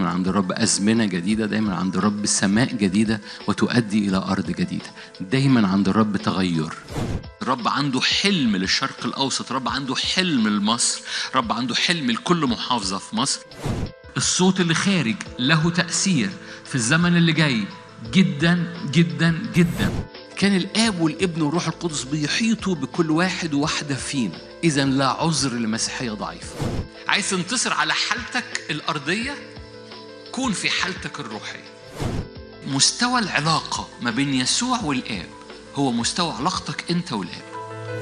دايما عند الرب أزمنة جديدة دايما عند الرب سماء جديدة وتؤدي إلى أرض جديدة دايما عند الرب تغير الرب عنده حلم للشرق الأوسط الرب عنده حلم لمصر الرب عنده حلم لكل محافظة في مصر الصوت اللي خارج له تأثير في الزمن اللي جاي جدا جدا جدا كان الاب والابن والروح القدس بيحيطوا بكل واحد وواحده فينا اذا لا عذر لمسيحيه ضعيفه عايز تنتصر على حالتك الارضيه كون في حالتك الروحيه مستوى العلاقه ما بين يسوع والاب هو مستوى علاقتك انت والاب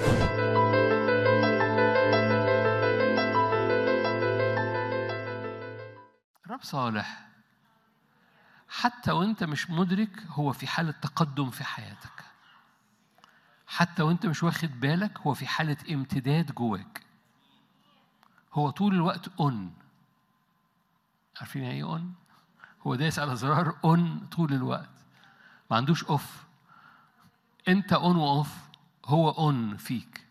رب صالح حتى وانت مش مدرك هو في حالة تقدم في حياتك حتى وانت مش واخد بالك هو في حالة امتداد جواك هو طول الوقت اون عارفين يعني ايه اون هو دايس على زرار اون طول الوقت ما عندوش اوف انت اون واوف هو اون فيك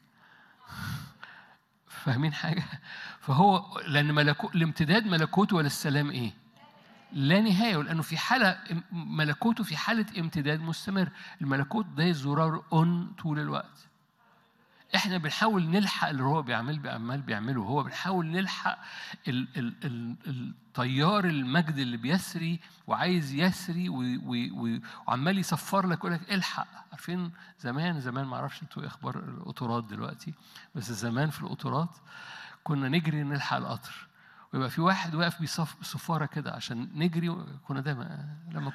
فاهمين حاجه فهو لان ملكو الامتداد ملكوته وللسلام ايه لا نهاية لأنه في حالة ملكوته في حالة امتداد مستمر الملكوت ده زرار اون طول الوقت احنا بنحاول نلحق اللي هو بيعمل بيعمل بيعمله هو بنحاول نلحق ال ال ال الطيار المجد اللي بيسري وعايز يسري و و و وعمال يصفر لك يقول لك الحق عارفين زمان زمان ما اعرفش انتوا ايه اخبار القطارات دلوقتي بس زمان في القطارات كنا نجري نلحق القطر ويبقى في واحد واقف بيصف بصفاره كده عشان نجري كنا دايما لما